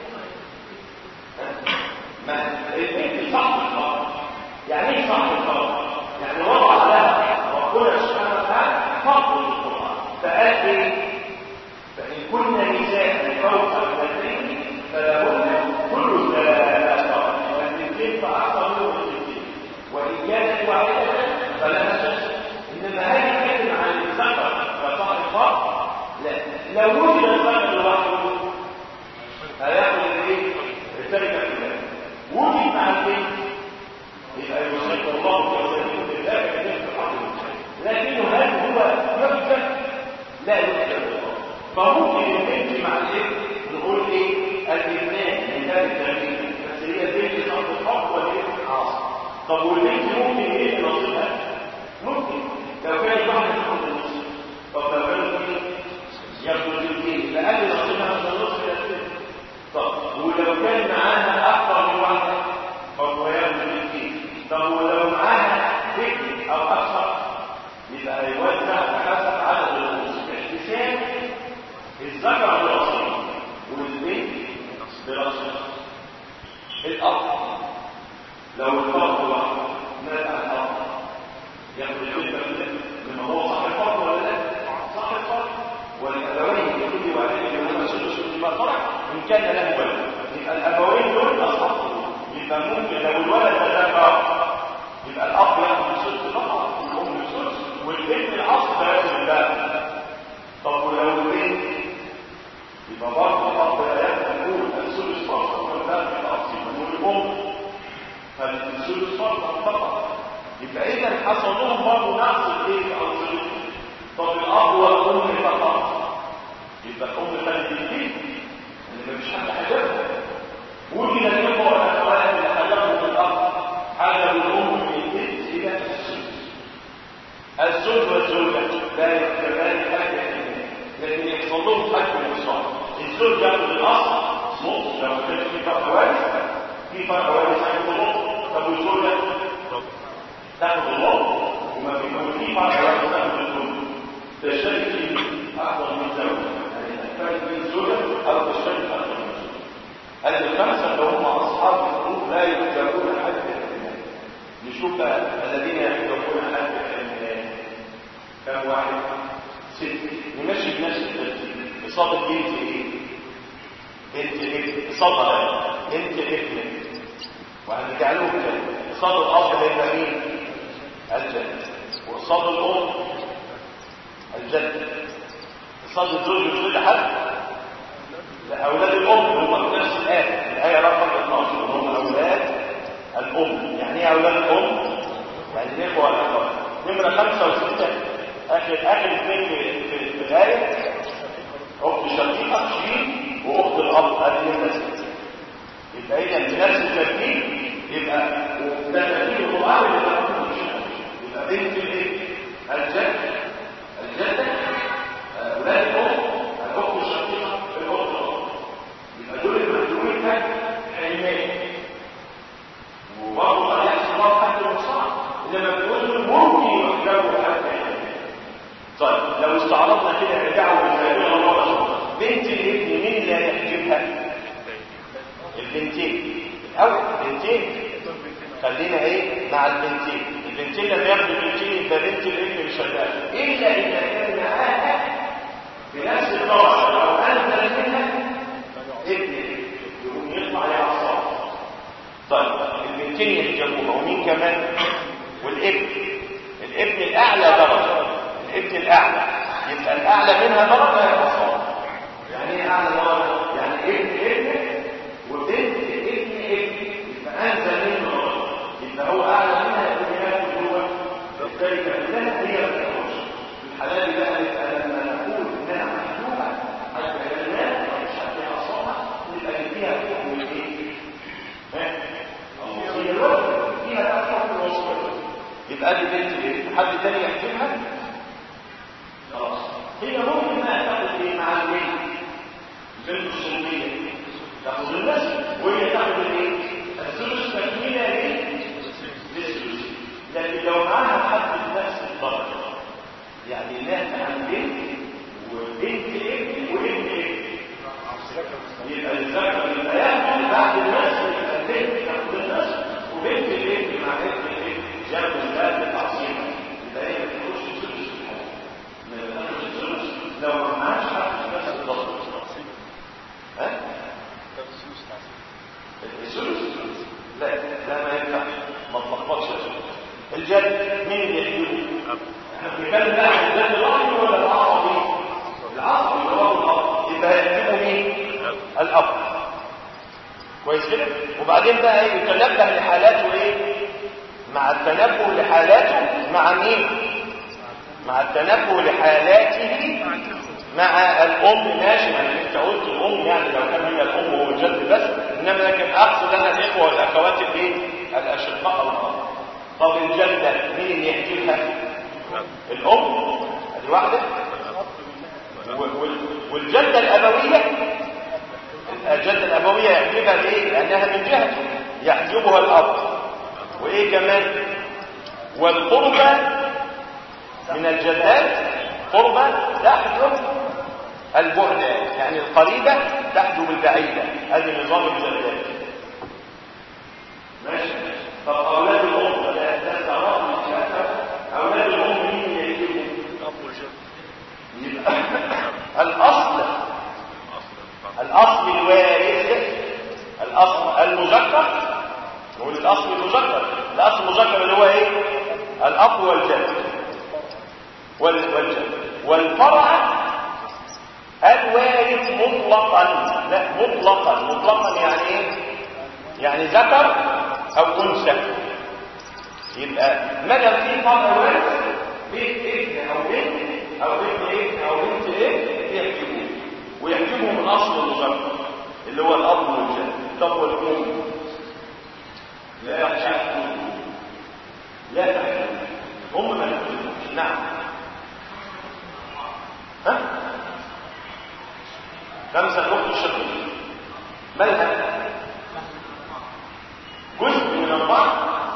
ما البنت صاحب الفرض يعني ايه صاحب الفرض يعني وضع لها ربنا سبحانه وتعالى فرض القران فقال ايه فان كن نساء فوق اثنتين فلهن كل ثلاث والاثنتين فاكثر من الاثنتين وان كانت واحده فلها سدس انما هذه كلمه عن الذكر كصاحب الفرض لا لو وجد الذكر لوحده هياخد الايه التركه كلها وجد مع البنت يبقى يشرك الله ويزيد بالله كذلك الحق لكنه هل هو يكتب لا يكتب الله فممكن البنت مع الايه نقول ايه الاثنان من باب الترتيب بس هي البنت صاحب الحق والبنت عاصم طب والبنت ممكن ايه نصيبها ممكن لو كانت واحده تاخد النص طب لو كانت اثنين ياخدوا الاثنين لان نصيبها من النص الى الثلث طب ولو كان معاها اكثر من واحده فهو ياخد الاثنين طب ولو معاها ذكر او اكثر يبقى هيوزع بحسب عدد الرؤوس باحتساب الذكر براسه والبنت براسه الاب لو الفرد واحد مات عن الاب ياخد الحجه لما هو صاحب الفرد ولا لا صاحب الفرد والابوين لكل واحد منهما سدس مما ترك ان كان له ولد يبقى الابوين دول اصحاب يبقى ممكن لو الولد تذكر يبقى الاب ياخد السدس طبعا والام السدس والابن الاصل ياخد الباب طب ولو البنت يبقى برضه الاب لا ياخد السدس فقط والباب الاصل والام فالسدس فقط طبعا يبقى اذا حصل لهم برضه نقص الايه في انظمتهم طب الاب والام فقط يبقى الام خدت البيت اللي مفيش حد حجبها وجد الاخوه والاخوات اللي حجبهم الاب حجبوا الام من البيت الى السدس الزوج والزوجه لا يحجبان حاجه لكن يحصل لهم حج الوصال الزوج ياخذ الاصل نص لو كان في فرق وارث في فرق وارث هياخد نص طب والزوجه تاخد النص وما في في فرق وارث تاخد الزوج تشترك في أفضل من زوجة يعني تشترك في الزوجة أو تشترك أفضل من زوجة هذه الخمسة اللي هم أصحاب الحقوق لا يحجبون حد الحماية نشوف بقى الذين يحجبون حد الحماية كم واحد ست نمشي بنفس الترتيب إصابة بنت إيه؟ بنت ابن إصابة بقى بنت ابن وهنجعلهم كده إصابة الأب هيبقى مين؟ الجنة وإصابة الأم الجد صاد الزوج مش حد لا اولاد الام هم نفس الايه الايه رقم 12 هم اولاد الام يعني ايه اولاد الام يعني الاخوه والاخوات نمره خمسه وسته اخر اخر اثنين في, في, في الايه اخت شقيقه شين واخت الاب هذه نمره سته يبقى اذا بنفس الترتيب يبقى ده ترتيب القران اللي يبقى بنت الايه الجد الجدة أولاد الأم الأخت الشقيقة الأخت الأم يبقى دول المحجوبين تحت حرمان وبرضه قد يحصل بعض تحت المصاعب إنما بنقول دول ممكن يحجبوا تحت حرمان طيب لو استعرضنا كده رجعوا بالزاوية الله بنت الابن مين لا يحجبها؟ البنتين الأول بنتين خلينا ايه مع البنتين البنتين لما ياخدوا البنتين يبقى بنت الابن مش شغال الا اذا كان معاها بنفس الدرجه او انزل منها ابن يقوم يطلع يعصر طيب البنتين يحجبوها ومين كمان والابن الابن الاعلى درجه الابن الاعلى يبقى الاعلى منها درجه يعصر يعني ايه اعلى درجه يعني ابن ابن وبنت ابن ابن يبقى انزل منه درجه يبقى هو اعلى منها يكون ياكل هو بالتالي كلها هي بتخرج الحلال بقى يبقى لما نقول انها محدوده حتى كلمات مش حتى اصابها يبقى فيها حكم الايه؟ ها؟ الوصيه الوصيه فيها بقى حكم الوصيه حد تاني يحكمها خلاص هي ممكن بقى تاخد ايه مع البنت البنت السنيه تاخد النسل وهي تاخد الايه الثلث تكمله ايه للثلث لكن لو معاها حد نفس الدرجه يعني ناس عن بنت وبنت ابن وابن ابن يبقى الذكر يبقى ياخد بعد النسل يبقى البنت تاخد النسل وبنت الابن مع ابن الابن ياخد الباب تعصيبا يبقى هي ما تخش ثلث الحاجه ما تاخدش الثلث لو ما معاش حد نفس الضغط ها الثلث لا لا ما ينفع ما تلخبطش الجد مين اللي يحجبه احنا بنتكلم بقى عن الجد العصبي ولا العصبي العصبي اللي هو الاب يبقى يحجبه مين الاب كويس كده وبعدين بقى ايه يتنبه لحالاته ايه مع التنبه لحالاته مع مين مع التنبه لحالاته مع الام ماشي ما انت قلت الام يعني لو كان هي الام والجد بس انما لكن اقصد انا الاخوه والاخوات الايه الاشقاء الاب طب الجده مين اللي يحكيها الام ادي واحده والجده الابويه الجده الابويه يحجبها ليه لانها من جهته يحجبها الاب وايه كمان والقربة من الجدات قربة تحجب البعد يعني القريبة تحجب البعيدة هذا نظام الجدات ماشي طب أولاد الأم لا تعرف أولاد الأم مين يجيبهم الاب والجد يبقى الأصل الأصل الوارث الأصل المذكر نقول الأصل المذكر الأصل المذكر اللي هو إيه الأب والجد وال- والجد والفرع الوارث مطلقا لا مطلقا مطلقا يعني ايه يعني ذكر او انثى يبقى ما دام في فرع وارث بيت ابن او بنت او ابن ابن او بنت ابن يحجبوه ويحجبوا من اصل المذكر اللي هو الاب والجد طب والام لا يحجبون لا تحجبون هم ما يحجبون نعم ها خمسة الأخت الشقيقة مالها جزء من أربعة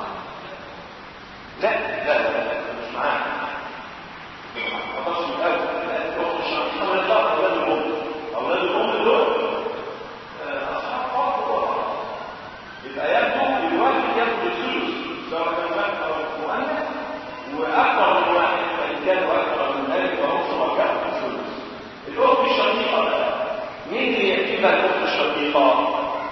لا لا لا لا مش معاها ما تقصش من الأول لا الأخت الشقيقة من الله أولاد الأم أولاد الأم دول آه، أصحاب فرق يبقى يبدو الواحد ياخد الثلث سواء كان ذكر أو مؤنث وأكثر من واحد فإن كان أكثر من ذلك فهو سواء كان الثلث الأخت الشقيقة بقى مين اللي يكتبها الأخت الشقيقة؟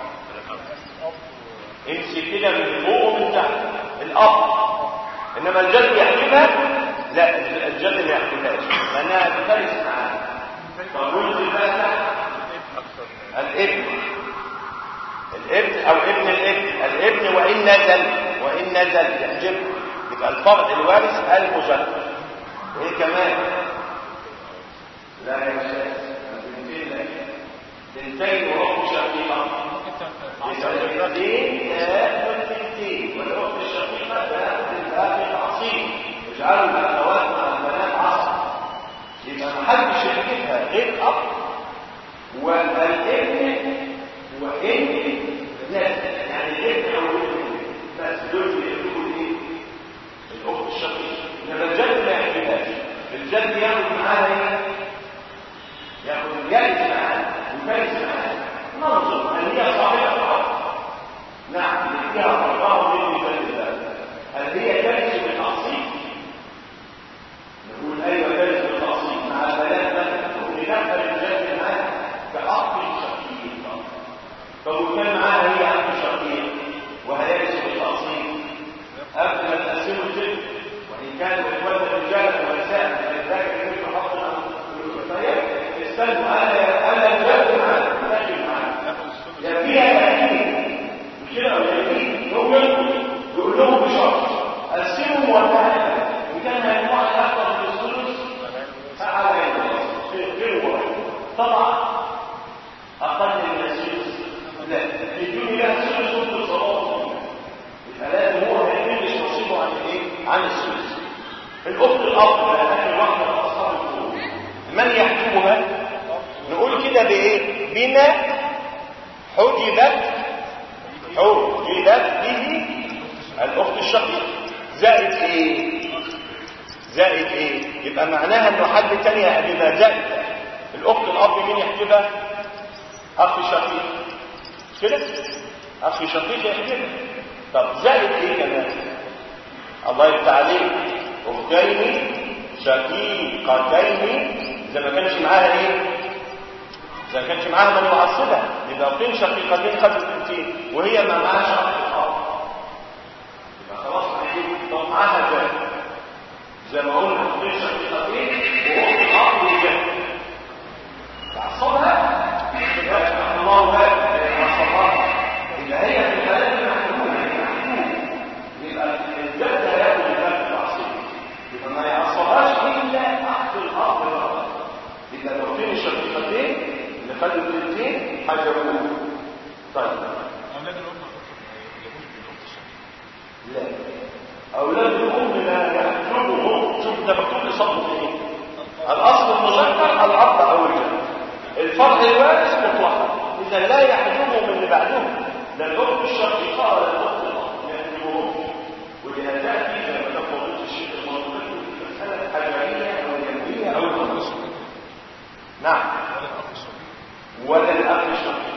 امسك كده من فوق ومن تحت الأب إنما الجد يحكمها لا الجد ما يحكمهاش لأنها تفرس معاه فقلت بقى تحت الابن الابن أو ابن الابن الابن وإن نزل وإن نزل يحجبه يبقى الفرد الوارث المذكر وإيه كمان؟ لا يا شيخ بنتين لا بنتين ورب شقيقة يبقى البنتين تاخد البنتين والأخت الشقيقة تاخد الأخ العصيب اجعلوا الأخوات مع البنات عصب يبقى محدش يحكمها غير أب والابن وابن ناس يعني الابن أو الابن بس دول بيحكموا الايه؟ الأخت الشقيقة إنما الجد ما يحكمهاش الجد ياخد معاها ايه؟ ياخد الجالس معاه والجالس معاه ننظر هل هي صاحبة الأرض نعم اللي فيها فرقاه من بلد الله هل هي جالس بالتعصيب نقول أيوة جالس بالتعصيب مع البنات مثلا ولندخل الجالس معاه كأخ شقيق طب وكان الاخت الاب اخر واحده في اصحاب الفروض من يحجبها نقول كده بايه بما حجبت حجبت به الاخت الشقيقه زائد ايه زائد ايه يبقى معناها انه حد تاني يحجبها زائد الاخت الاب مين يحجبها اخ شقيق كده اخ شقيق يحجبها طب زائد ايه كمان الله يفتح عليك اختين شقيقتين اذا ما كانش معاها ايه اذا ما كانش معاها من يعصبها يبقى اختين شقيقتين خدوا بنتين وهي ما معاهاش اخ الاب يبقى خلاص هيجيب طب معاها زائد زي ما قلنا اختين شقيقتين واخت الاب وجاء تعصبها يبقى الله بقى يعصبها يبقى هي في الحالات المحكومه يبقى الجد هياخد الجد التعصيب يبقى ما يعصبهاش الا تحت الارض فقط يبقى لو فين الشقيقتين اللي خدوا البنتين حجبوه طيب اولاد الام يجوز بالاخت الشقيقه لا اولاد الام لا يحجبهم شوف ده مكتوب لصبر ايه الاصل المذكر الاب او الجد الفرع الوارث مطلقا اذا لا يحجبهم اللي بعدهم لا الاخت الشقيقه ولا الاخت الاب ما يحجبهمش ولهذا تاتي زي ما تقول الشيخ المنطقي في مساله حجريه او يمنيه او الاخ الخمس الشقيق نعم ولا الاخ الشقيق ولا الاخ الشقيق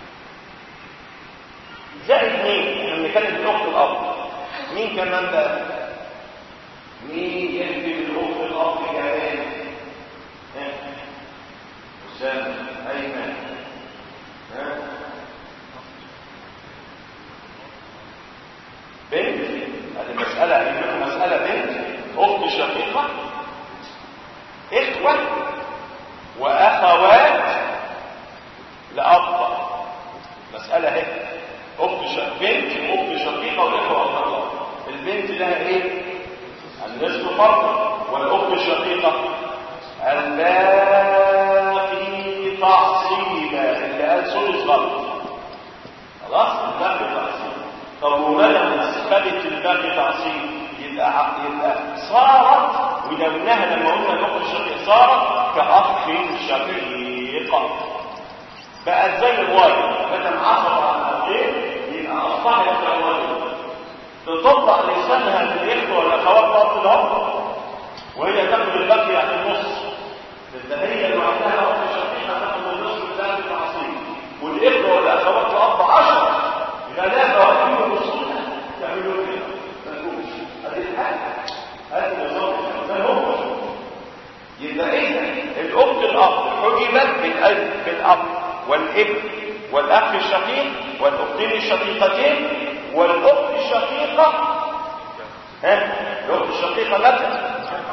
زائد مين احنا بنتكلم بالاخت الاب مين كمان بقى مين يهدي بالاخت الاب كمان ها اسامه ايمن ها بنت هذه مسألة هجيب لكم مسألة بنت أخت شقيقة إخوة وأخوات لأب مسألة هي أخت ش... بنت أخت شقيقة وإخوة أخوات البنت لها إيه؟ النصف فرضا والأخت الشقيقة الباقي تعصيبا اللي قال ثلث غلط خلاص الباقي تعصيب طب وماذا خدت الباقي تعصيب يبقى ع- يبقى صارت ودوناها لما قلنا الاخت الشقيق صارت كاخ شقيق بقت زي الوالد بدل عصب عن اخيه يبقى اصبحت كالوالد تطبق لسانها للاخوه والاخوات بطل الام وهي تاخد الباقي يعني النص ده هي لوحدها اخت شقيقه تاخد النص بتاع التعصيب والاخوه والاخوات الاب 10 غلابه واقفين بالسنه تعملوا كده ما تقولش هذه الحاجه هذه نظام ما هو يبقى اذا الاخت الاب حجبت بالاب بالاب والابن والاخ الشقيق والاختين الشقيقتين والاخت الشقيقه ها الاخت الشقيقه متى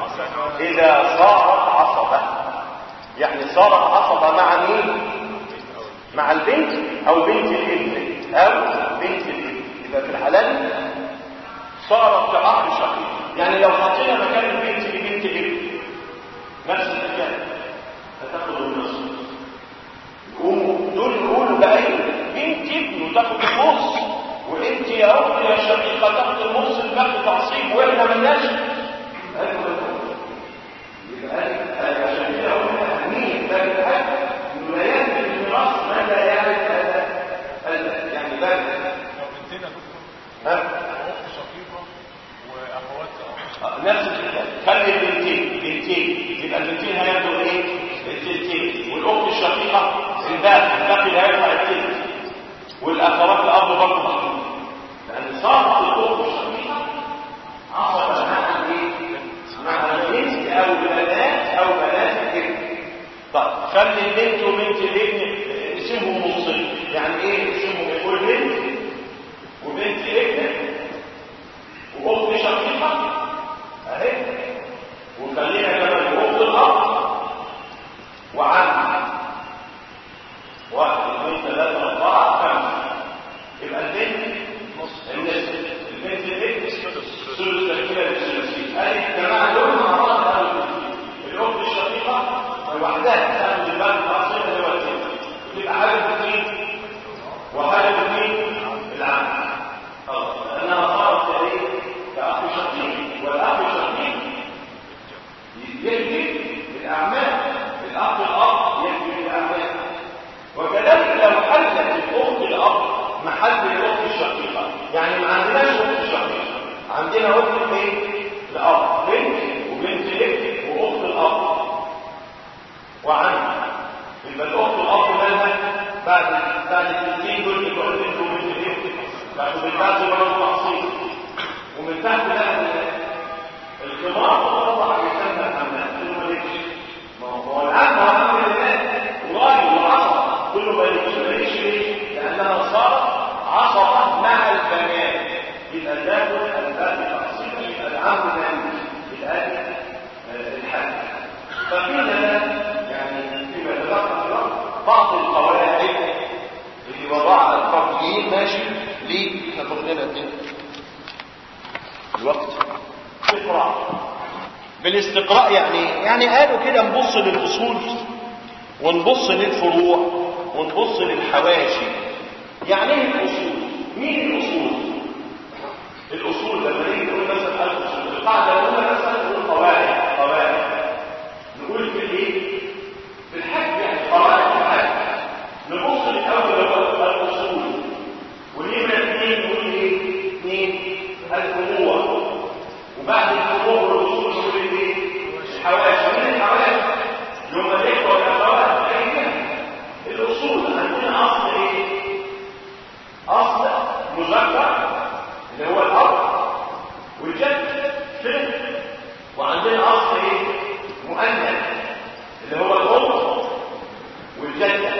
اذا صارت عصبه يعني صارت عصبه مع مين مع البنت او بنت الابن او بنت الابن يبقى في الحلال صارت كأخ شقيق يعني لو حطينا مكان البنت لبنت الابن نفس المكان هتاخد النصف يقوموا دول يقولوا بقى ايه بنت ابنه تاخد النص وانت يا اخت يا شقيقه تاخد النص الباقي تعصيب واحنا مالناش ايوه يبقى أنا عشان كده قلنا أهمية باب الحج إنه لا يهدي الميراث من لا يعرف هذا هذا يعني باب لو بنتين يا دكتور ها اخت شقيقه واخوات أخ. نفس الكلام خلي البنتين بنتين يبقى البنتين هياخدوا ايه؟ التلتين والاخت الشقيقه الباقي الباقي اللي هيرفع التلت والاخوات الاب برضه محطوط لان صارت الاخت الشقيقه عصبت مع ايه؟ مع البنت او البنات او بنات الابن طيب خلي البنت وبنت الابن اسمهم نصين يعني ايه اسمهم يقول بنت وبنت ابن واخت شقيقه اهي وخلينا كمان واخت الاب وعم واحد اثنين ثلاثه اربعه خمسه يبقى البنت النصف البنت البنت ثلث تشكيله للثلاثين ادي الجماعه دول مع بعض قالوا الاخت الشقيقه لوحدها تاخد الباب التعصيب اللي هو التلت وتبقى حاجه اثنين وحاجه اثنين العم خلاص لانها صارت ايه كاخ شقيق يعني ما عندناش اخت شقيقه عندنا اخت ايه الاب بنت وبنت ابن واخت الاب وعم يبقى الاخت الاب مالها بعد بعد الاثنين دول يبقى البنت وبنت الابن تاخد بالبعض برضه تحصيل ومن تحت بقى الخمار طبعا يسمى الحمام كله مالكش ما هو العم وعم لله وراجل وعصا كله مالكش مالكش ليه؟ لانها صارت عصبه مع البنات يبقى تاخد الباب تحصيل يبقى العم مالكش الآن الحاج ففينا يعني فيما تذكر بعض القواعد اللي وضعها الفقهيين ماشي ليه احنا فضلنا الدين الوقت استقراء بالاستقراء يعني يعني قالوا كده نبص للاصول ونبص للفروع ونبص للحواشي يعني ايه الاصول مين الاصول الاصول لما نيجي نقول مثلا الاصول القاعده الاولى مثلا نقول قواعد قواعد نقول في الايه في الحج يعني قواعد الحج نبص الاول هو الاصول ونمره اثنين نقول ايه اثنين الفروع وبعد الفروع والاصول نقول ايه الحواشي من الحواشي يوم الاخوه والاخوات الاصول عندنا اصل ايه اصل مذكر اللي هو الاب والجد فهم وعندنا اصل ايه مؤنث اللي هو الام والجده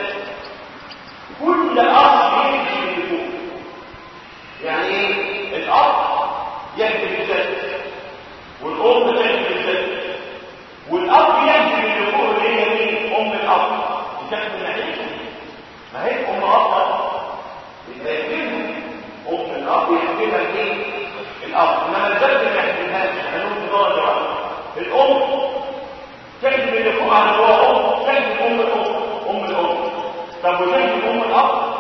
كل اصل يجي من فوق يعني ايه الاب يهدي بالجد والام تهدي بالجد والاب يهدي من فوق اللي هي مين ام الاب تهدي من ناحيته ما هي ام اب يبقى يهديها ام الاب يهديها الايه الاب انما الجد ما يهديهاش هنقول درجه واحده الام تهدي اللي فوق على هو ام تهدي ام الام ام الام طب وتهدي ام الاب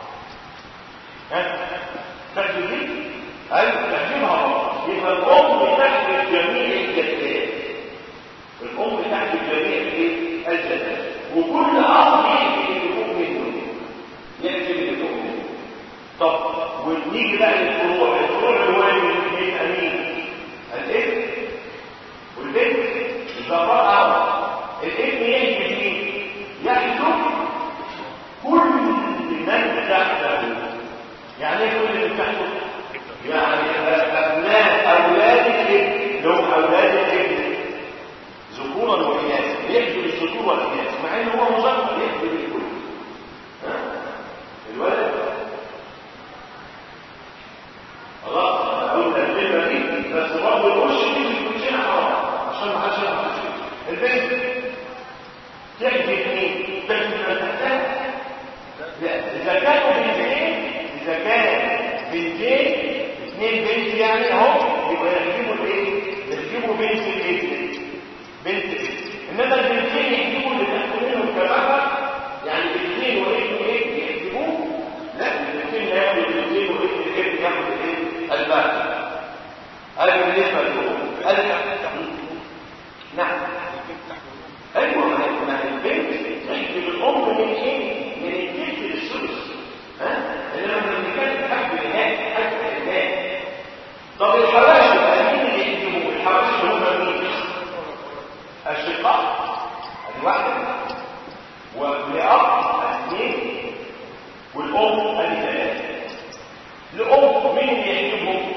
ها تهدي دي ايوه تهديها برضه يبقى الام تحمل جميع الجدات الام تحمل جميع الايه الجدات وكل اصل يجي اللي فوق منه يأتي اللي فوق منه طب ونيجي بقى للفروع الفروع اللي هو من امين الابن والبنت الزفاء أعرف الابن يجي مين يحدث كل من تحته يعني ايه كل من تحته يعني ابناء اولاد الابن اللي هم اولاد الابن ذكورا واناثا يحدث الذكور والاناث مع ان هو مذكر يحدث الكل ها الولد خلاص اقول الكلمه دي بس برضه الوش دي مش كلنا حرام عشان ما حدش يعرف البنت تحدث مين تحدث من تحتها لا اذا كانوا بنتين اذا كان بنتين اثنين بنت يعني اهو يبقى يحجبوا الايه يحجبوا بنت الابن بنت الابن انما البنتين يحجبوا اللي تحت منهم كمان يعني الاثنين وابن ابن يحجبوه لا الاثنين لا ياخدوا الاثنين وابن الابن ياخد الايه الباقي هذا بالنسبه لهم نعم ايوه ما هي ما هي البنت تحجب الام من ايه من الجد للثلث ها اللي لما بنتكلم حج نهائي حج نهائي طب الحواشي بقى مين اللي يحجبوا الحواشي هم مين الشقاء الواحد ولأب اثنين والأم الثلاثة الأم مين اللي يحجبهم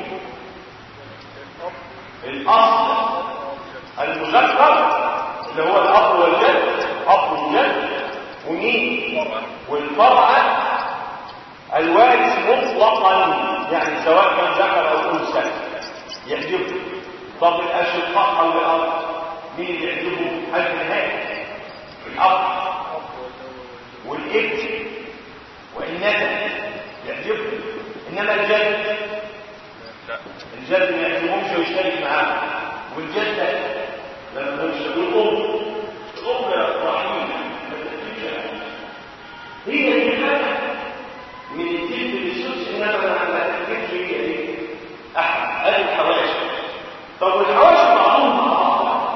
الأصل المذكر اللي هو الأب والجد أب والجد ومين والفرع الوارث مطلقا يعني سواء كان ذكر أو أنثى يحجبه طب الأشقاء أو الأب مين اللي يحجبه النهاية الأب والابن والندى يحجبه إنما الجد الجد ما يحجبهمش ويشترك معاه والجدة لما يشترك الأم الأم رحيمة ما تحجبش هي اللي حاجة من الجد للسدس إنما ما تحجبش هي ايه أحد هذه الحواشي طب والحواشي بعضهم مع بعض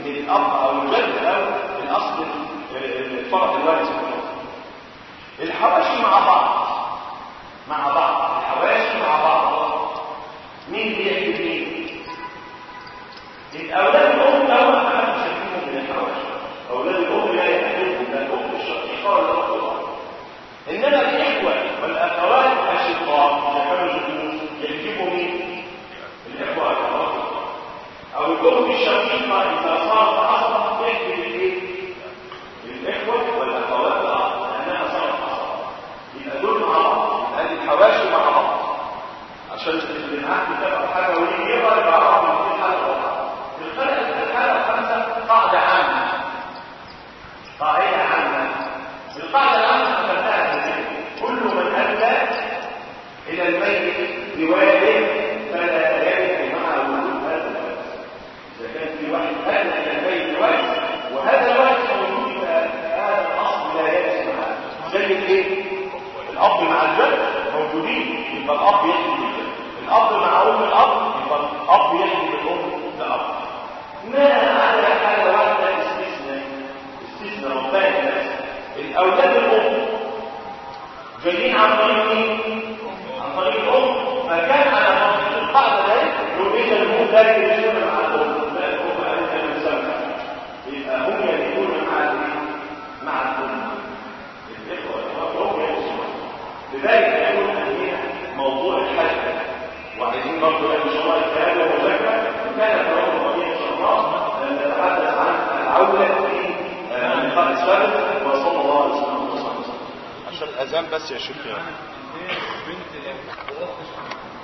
من الاب او الجد او الاصل الفرع الوارث الحواشي مع بعض مع بعض الحواشي مع بعض مين بيحكي مين الاولاد الام اول ما تشكلهم من الحواشي اولاد الام لا يحكمهم لا الام الشقيقه ولا الاخت انما الاخوه والاخوات الاشقاء اذا كانوا شكلهم يحكموا مين الاخوه والاخوات او الام الشقيقه اذا صارت عصبه تحكي بالايه الاخوه والاخوات لانها صارت عصبه يبقى دول مع بعض هذه الحواشي مع بعض عشان اللي معاك تتابع حاجه وليه يقدر يعرف من في حلقه في الحلقه في الحلقه الخامسه قاعده عامه قاعده عامه القاعده العامه خدناها ازاي كل من ادى الى الميت بوالد فلا يرث معه هذا الولد اذا كان في واحد ادى الى الميت بوالد وهذا الولد موجود يبقى هذا الاصل لا يرث معه زي الايه الاب مع الجد موجودين يبقى الاب يحمي الجد الاب مع ام الاب يبقى الاب يحمي الام لاب ما على حاجه واحده استثناء استثناء ربنا الناس الاولاد الام جايين عن طريق مين عن طريق الام فكان على منطقه القاعده ده لو اذا الام لا يجلسون مع الام لا الام قالت انا مسامحه يبقى هم يكونون مع الايه مع الام الاخوه والام يجلسون لذلك يكون أهمية موضوع الحج وعايزين برضه ان شاء الله الكلام ومذاكره كان في رمضان الربيع ان شاء الله نتحدث عن العوده في اللقاء السابق وصلى الله عليه وسلم عشان الاذان بس يا شيخ بنت واخت